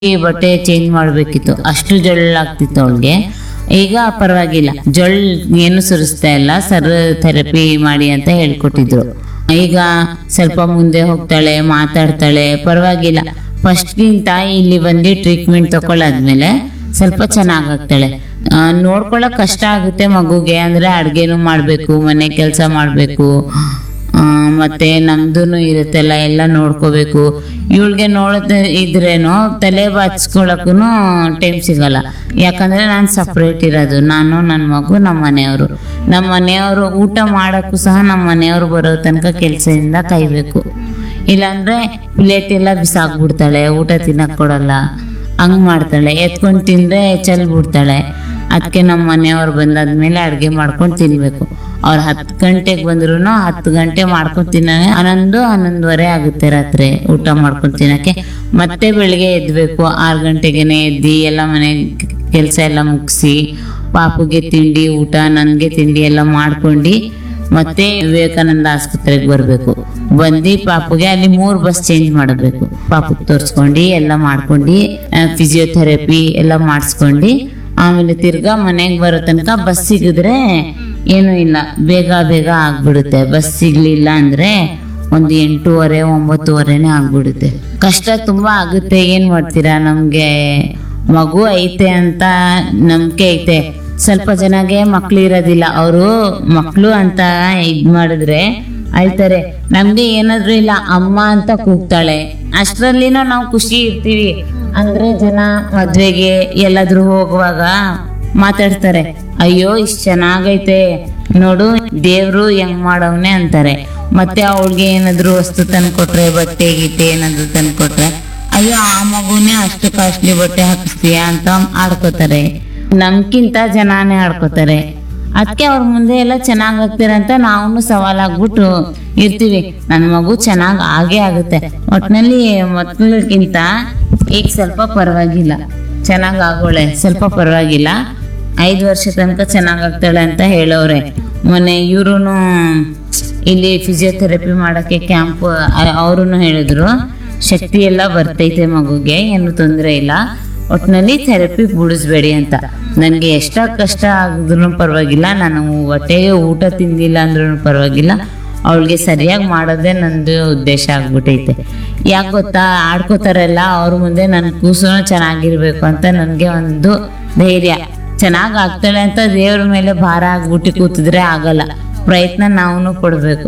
ಈ ಬಟ್ಟೆ ಚೇಂಜ್ ಮಾಡಬೇಕಿತ್ತು ಅಷ್ಟು ಜೊಳ್ಳಾಗ್ತಿತ್ತು ಅವಳಿಗೆ ಈಗ ಪರವಾಗಿಲ್ಲ ಜೊಳ್ ಏನು ಸುರಿಸ್ತಾ ಇಲ್ಲ ಸರ್ ಥೆರಪಿ ಮಾಡಿ ಅಂತ ಹೇಳ್ಕೊಟ್ಟಿದ್ರು ಈಗ ಸ್ವಲ್ಪ ಮುಂದೆ ಹೋಗ್ತಾಳೆ ಮಾತಾಡ್ತಾಳೆ ಪರವಾಗಿಲ್ಲ ಫಸ್ಟ್ಗಿಂತ ಇಲ್ಲಿ ಬಂದು ಟ್ರೀಟ್ಮೆಂಟ್ ತಗೊಳ್ಳಾದ್ಮೇಲೆ ಸ್ವಲ್ಪ ಚೆನ್ನಾಗಾಗ್ತಾಳೆ ಆ, ನೋಡ್ಕೊಳಕ್ ಕಷ್ಟ ಆಗುತ್ತೆ ಮಗುಗೆ ಅಂದ್ರೆ ಅಡ್ಗೆನೂ ಮಾಡ್ಬೇಕು ಮನೆ ಕೆಲಸ ಮಾಡ್ಬೇಕು ಆ, ಮತ್ತೆ ನಮ್ದು ಇರುತ್ತಲ್ಲ ಎಲ್ಲ ನೋಡ್ಕೋಬೇಕು ಇವಳಿಗೆ ನೋಡದ ಇದ್ರೇನು ತಲೆ ಬಾಚ್ಕೊಳಕ್ಕೂ ಟೈಮ್ ಸಿಗಲ್ಲ ಯಾಕಂದ್ರೆ ನಾನು ಸಪ್ರೇಟ್ ಇರೋದು ನಾನು ನನ್ನ ಮಗು ನಮ್ಮ ಮನೆಯವರು ನಮ್ಮ ಮನೆಯವರು ಊಟ ಮಾಡೋಕ್ಕೂ ಸಹ ನಮ್ಮ ಮನೆಯವರು ಬರೋ ತನಕ ಕೆಲಸದಿಂದ ಕಾಯ್ಬೇಕು ಇಲ್ಲಾಂದ್ರೆ ಪ್ಲೇಟ್ ಎಲ್ಲ ಬಿಸಾಕ್ಬಿಡ್ತಾಳೆ ಊಟ ತಿನ್ನಕ್ ಕೊಡಲ್ಲ ಹಂಗ್ ಮಾಡ್ತಾಳೆ ಎತ್ಕೊಂಡು ತಿಂದ್ರೆ ಚೆಲ್ ಬಿಡ್ತಾಳೆ ಅದಕ್ಕೆ ನಮ್ಮ ಮನೆಯವ್ರು ಬಂದಾದ್ಮೇಲೆ ಅಡುಗೆ ಮಾಡ್ಕೊಂಡು ತಿನ್ಬೇಕು ಅವ್ರು ಹತ್ತು ಗಂಟೆಗೆ ಬಂದ್ರು ಹತ್ತು ಗಂಟೆ ಮಾಡ್ಕೊಂಡು ತಿನ್ನೋಣ ಹನ್ನೊಂದು ಹನ್ನೊಂದುವರೆ ಆಗುತ್ತೆ ರಾತ್ರಿ ಊಟ ಮಾಡ್ಕೊಂಡು ತಿನ್ನಕ್ಕೆ ಮತ್ತೆ ಬೆಳಿಗ್ಗೆ ಎದ್ಬೇಕು ಆರು ಗಂಟೆಗೆನೆ ಎದ್ದು ಎಲ್ಲ ಮನೆ ಕೆಲಸ ಎಲ್ಲ ಮುಗಿಸಿ ಪಾಪುಗೆ ತಿಂಡಿ ಊಟ ನನಗೆ ತಿಂಡಿ ಎಲ್ಲ ಮಾಡ್ಕೊಂಡು ಮತ್ತೆ ವಿವೇಕಾನಂದ ಆಸ್ಪತ್ರೆಗೆ ಬರಬೇಕು ಬಂದು ಪಾಪುಗೆ ಅಲ್ಲಿ ಮೂರು ಬಸ್ ಚೇಂಜ್ ಮಾಡಬೇಕು ಪಾಪುಗೆ ತೋರಿಸ್ಕೊಂಡು ಎಲ್ಲ ಮಾಡ್ಕೊಂಡು ಫಿಸಿಯೋಥೆರಪಿ ಎಲ್ಲ ಮಾಡಿಸ್ಕೊಂಡು ಆಮೇಲೆ ತಿರ್ಗಾ ಮನೆಗೆ ಬರೋ ತನಕ ಬಸ್ ಸಿಗಿದ್ರೆ ಏನೂ ಇಲ್ಲ ಬೇಗ ಬೇಗ ಆಗ್ಬಿಡುತ್ತೆ ಬಸ್ ಸಿಗ್ಲಿಲ್ಲ ಅಂದ್ರೆ ಒಂದು ಎಂಟೂವರೆ ಒಂಬತ್ತುವರೆನೇ ಆಗ್ಬಿಡುತ್ತೆ ಕಷ್ಟ ತುಂಬಾ ಆಗುತ್ತೆ ಏನ್ ಮಾಡ್ತೀರಾ ನಮ್ಗೆ ಮಗು ಐತೆ ಅಂತ ನಂಬಿಕೆ ಐತೆ ಸ್ವಲ್ಪ ಜನಗೆ ಮಕ್ಳು ಇರೋದಿಲ್ಲ ಅವರು ಮಕ್ಳು ಅಂತ ಇದ್ ಮಾಡಿದ್ರೆ ಅಳ್ತಾರೆ ನಮ್ಗೆ ಏನಾದ್ರೂ ಇಲ್ಲ ಅಮ್ಮ ಅಂತ ಕೂಗ್ತಾಳೆ ಅಷ್ಟರಲ್ಲಿನೂ ನಾವು ಖುಷಿ ಇರ್ತೀವಿ ಅಂದ್ರೆ ಜನ ಮದ್ವೆಗೆ ಎಲ್ಲಾದ್ರೂ ಹೋಗುವಾಗ ಮಾತಾಡ್ತಾರೆ ಅಯ್ಯೋ ಇಷ್ಟ್ ಚೆನ್ನಾಗೈತೆ ನೋಡು ದೇವ್ರು ಹೆಂಗ್ ಮಾಡವ್ನೆ ಅಂತಾರೆ ಮತ್ತೆ ಅವಳಿಗೆ ಏನಾದ್ರು ವಸ್ತು ತಂದ್ಕೊಟ್ರೆ ಬಟ್ಟೆ ಗಿಟ್ಟೆ ಏನಾದ್ರು ತಂದ್ಕೊಟ್ರೆ ಅಯ್ಯೋ ಆ ಮಗುನೇ ಅಷ್ಟು ಕಾಸ್ಟ್ಲಿ ಬಟ್ಟೆ ಹಾಕಿಸ್ತೀಯ ಅಂತ ಆಡ್ಕೋತಾರೆ ನಮ್ಕಿಂತ ಜನಾನೇ ಆಡ್ಕೋತಾರೆ ಅದಕ್ಕೆ ಅವ್ರ ಮುಂದೆ ಎಲ್ಲ ಚೆನ್ನಾಗ್ ಆಗ್ತೀರ ಅಂತ ನಾವು ಸವಾಲಾಗ್ಬಿಟ್ಟು ಇರ್ತೀವಿ ನನ್ನ ಮಗು ಚೆನ್ನಾಗ್ ಆಗೇ ಆಗುತ್ತೆ ಒಟ್ನಲ್ಲಿ ಮಕ್ಕಳಿಗಿಂತ ಈಗ ಸ್ವಲ್ಪ ಪರವಾಗಿಲ್ಲ ಚೆನ್ನಾಗ್ ಆಗೋಳೆ ಸ್ವಲ್ಪ ಪರವಾಗಿಲ್ಲ ಐದು ವರ್ಷ ತನಕ ಚೆನ್ನಾಗ್ ಆಗ್ತಾಳೆ ಅಂತ ಹೇಳೋರೆ ಮೊನ್ನೆ ಇವ್ರು ಇಲ್ಲಿ ಫಿಸಿಯೋಥೆರಪಿ ಮಾಡಕ್ಕೆ ಕ್ಯಾಂಪ್ ಅವರು ಹೇಳಿದ್ರು ಶಕ್ತಿ ಎಲ್ಲ ಬರ್ತೈತೆ ಮಗುಗೆ ಏನು ತೊಂದರೆ ಇಲ್ಲ ಒಟ್ಟಿನಲ್ಲಿ ಥೆರಪಿ ಬಿಡಿಸ್ಬೇಡಿ ಅಂತ ನನಗೆ ಎಷ್ಟ ಕಷ್ಟ ಆಗಿದ್ರು ಪರವಾಗಿಲ್ಲ ನಾನು ಹೊಟ್ಟೆಗೆ ಊಟ ತಿಂದಿಲ್ಲ ಅಂದ್ರೂ ಪರವಾಗಿಲ್ಲ ಅವಳಿಗೆ ಸರಿಯಾಗಿ ಮಾಡೋದೇ ನಂದು ಉದ್ದೇಶ ಆಗ್ಬಿಟ್ಟೈತೆ ಯಾಕೆ ಗೊತ್ತಾ ಆಡ್ಕೋತಾರಲ್ಲ ಅವ್ರ ಮುಂದೆ ನನ್ನ ಕೂಸು ಚೆನ್ನಾಗಿರ್ಬೇಕು ಅಂತ ನನಗೆ ಒಂದು ಧೈರ್ಯ ಚೆನ್ನಾಗಿ ಆಗ್ತಾಳೆ ಅಂತ ದೇವ್ರ ಮೇಲೆ ಭಾರ ಆಗ್ಬಿಟ್ಟು ಕೂತಿದ್ರೆ ಆಗಲ್ಲ ಪ್ರಯತ್ನ ನಾವು ಪಡ್ಬೇಕು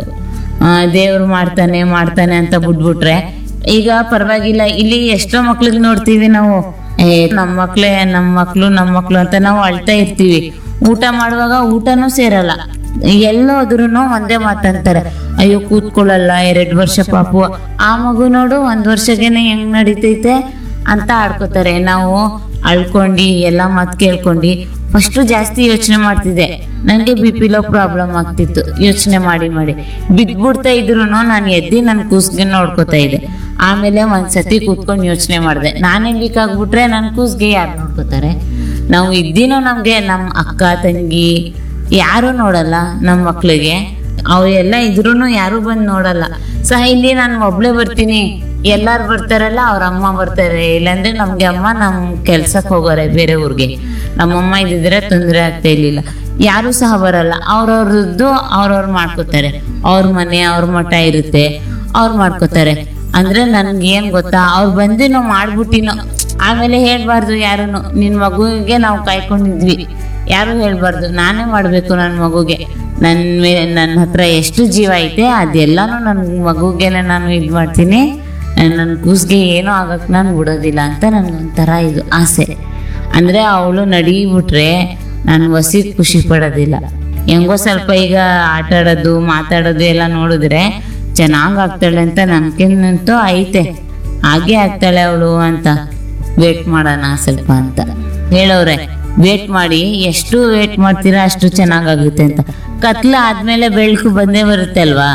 ದೇವ್ರು ಮಾಡ್ತಾನೆ ಮಾಡ್ತಾನೆ ಅಂತ ಬಿಟ್ಬಿಟ್ರೆ ಈಗ ಪರವಾಗಿಲ್ಲ ಇಲ್ಲಿ ಎಷ್ಟೋ ಮಕ್ಳಿಗೆ ನೋಡ್ತೀವಿ ನಾವು ಏ ನಮ್ಮ ಮಕ್ಳೇ ನಮ್ಮ ಮಕ್ಳು ನಮ್ಮ ಮಕ್ಳು ಅಂತ ನಾವು ಅಳ್ತಾ ಇರ್ತೀವಿ ಊಟ ಮಾಡುವಾಗ ಊಟನೂ ಸೇರಲ್ಲ ಎಲ್ಲೋದ್ರು ಒಂದೇ ಮಾತಂತಾರೆ ಅಯ್ಯೋ ಕೂತ್ಕೊಳ್ಳಲ್ಲ ಎರಡು ವರ್ಷ ಪಾಪು ಆ ಮಗು ನೋಡು ಒಂದ್ ವರ್ಷಗೆನೆ ಹೆಂಗ್ ನಡೀತೈತೆ ಅಂತ ಆಡ್ಕೋತಾರೆ ನಾವು ಅಳ್ಕೊಂಡು ಎಲ್ಲ ಮಾತು ಕೇಳ್ಕೊಂಡು ಫಸ್ಟ್ ಜಾಸ್ತಿ ಯೋಚನೆ ಮಾಡ್ತಿದ್ದೆ ನನಗೆ ಬಿ ಪಿ ಲೋ ಪ್ರಾಬ್ಲಮ್ ಆಗ್ತಿತ್ತು ಯೋಚನೆ ಮಾಡಿ ಮಾಡಿ ಬಿದ್ಬಿಡ್ತಾ ಇದ್ರು ನಾನು ಎದ್ದು ನನ್ನ ಕೂಸ್ಗೆ ನೋಡ್ಕೋತಾ ಇದ್ದೆ ಆಮೇಲೆ ಒಂದ್ಸತಿ ಕೂತ್ಕೊಂಡು ಯೋಚನೆ ಮಾಡಿದೆ ನಾನೇ ವೀಕ್ ಆಗ್ಬಿಟ್ರೆ ನನ್ನ ಕೂಸ್ಗೆ ಯಾರು ನೋಡ್ಕೋತಾರೆ ನಾವು ಇದ್ದೀನೋ ನಮ್ಗೆ ನಮ್ಮ ಅಕ್ಕ ತಂಗಿ ಯಾರು ನೋಡಲ್ಲ ನಮ್ಮ ಮಕ್ಳಿಗೆ ಅವು ಎಲ್ಲ ಇದ್ರೂ ಯಾರು ಬಂದು ನೋಡಲ್ಲ ಸಹ ಇಲ್ಲಿ ನಾನು ಒಬ್ಳೆ ಬರ್ತೀನಿ ಎಲ್ಲಾರು ಬರ್ತಾರಲ್ಲ ಅವ್ರ ಅಮ್ಮ ಬರ್ತಾರೆ ಇಲ್ಲಾಂದ್ರೆ ನಮ್ಗೆ ಅಮ್ಮ ನಮ್ ಕೆಲ್ಸಕ್ಕೆ ಹೋಗೋರೆ ಬೇರೆ ಊರಿಗೆ ನಮ್ಮಮ್ಮ ಇದ್ದಿದ್ರೆ ತೊಂದರೆ ಆಗ್ತಾ ಇರ್ಲಿಲ್ಲ ಯಾರು ಸಹ ಬರಲ್ಲ ಅವ್ರವ್ರದ್ದು ಅವ್ರವ್ರು ಮಾಡ್ಕೋತಾರೆ ಅವ್ರ ಮನೆ ಅವ್ರ ಮಠ ಇರುತ್ತೆ ಅವ್ರು ಮಾಡ್ಕೋತಾರೆ ಅಂದ್ರೆ ನನ್ಗೆ ಏನ್ ಗೊತ್ತಾ ಅವ್ರು ಬಂದಿನೋ ಮಾಡ್ಬಿಟ್ಟಿನೋ ಆಮೇಲೆ ಹೇಳ್ಬಾರ್ದು ಯಾರುನು ನಿನ್ ಮಗುವಿಗೆ ನಾವು ಕಾಯ್ಕೊಂಡಿದ್ವಿ ಯಾರು ಹೇಳ್ಬಾರ್ದು ನಾನೇ ಮಾಡ್ಬೇಕು ನನ್ನ ಮಗುಗೆ ನನ್ನ ಮೇಲೆ ನನ್ನ ಹತ್ರ ಎಷ್ಟು ಜೀವ ಐತೆ ಅದೆಲ್ಲಾನು ನನ್ನ ಮಗುಗೆನೆ ನಾನು ಇದು ಮಾಡ್ತೀನಿ ನನ್ನ ಕೂಸ್ಗೆ ಏನೂ ಆಗಕ್ಕೆ ನಾನು ಬಿಡೋದಿಲ್ಲ ಅಂತ ನನಗೊಂಥರ ಇದು ಆಸೆ ಅಂದರೆ ಅವಳು ನಡೀಬಿಟ್ರೆ ನಾನು ವಸಿ ಖುಷಿ ಪಡೋದಿಲ್ಲ ಹೆಂಗೋ ಸ್ವಲ್ಪ ಈಗ ಆಟ ಆಡೋದು ಮಾತಾಡೋದು ಎಲ್ಲ ನೋಡಿದ್ರೆ ಚೆನ್ನಾಗಿ ಆಗ್ತಾಳೆ ಅಂತ ನಂಬಿಕೆನಂತೂ ಐತೆ ಹಾಗೆ ಆಗ್ತಾಳೆ ಅವಳು ಅಂತ ವೇಟ್ ಮಾಡೋಣ ಸ್ವಲ್ಪ ಅಂತ ಹೇಳೋರೆ ವೇಟ್ ಮಾಡಿ ಎಷ್ಟು ವೇಟ್ ಮಾಡ್ತೀರಾ ಅಷ್ಟು ಚೆನ್ನಾಗಾಗುತ್ತೆ ಅಂತ ಕತ್ಲ ಆದ್ಮೇಲೆ ಬೆಳಕು ಬಂದೇ ಬರುತ್ತೆ ಅಲ್ವಾ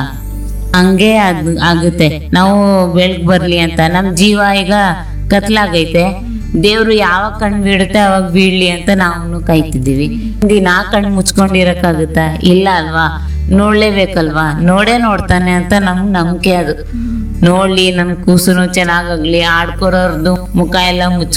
ಹಂಗೆ ಅದ್ ಆಗುತ್ತೆ ನಾವು ಬೆಳಕು ಬರ್ಲಿ ಅಂತ ನಮ್ ಜೀವ ಈಗ ಕತ್ಲಾಗೈತೆ ದೇವ್ರು ಯಾವಾಗ ಕಣ್ ಬೀಳುತ್ತೆ ಅವಾಗ ಬೀಳ್ಲಿ ಅಂತ ನಾವು ಕಾಯ್ತಿದ್ದೀವಿ ದಿನಾ ಕಣ್ ಮುಚ್ಕೊಂಡಿರಕ್ಕಾಗುತ್ತಾ ಇಲ್ಲ ಅಲ್ವಾ ನೋಡ್ಲೇಬೇಕಲ್ವಾ ನೋಡೇ ನೋಡ್ತಾನೆ ಅಂತ ನಮ್ಗೆ ನಂಬಿಕೆ ಅದು ನೋಡ್ಲಿ ನನ್ ಕೂಸುನು ಚೆನ್ನಾಗಾಗ್ಲಿ ಆಡ್ಕೊರೋರ್ದು ಮುಖ ಎಲ್ಲ ಮುಚ್ಚ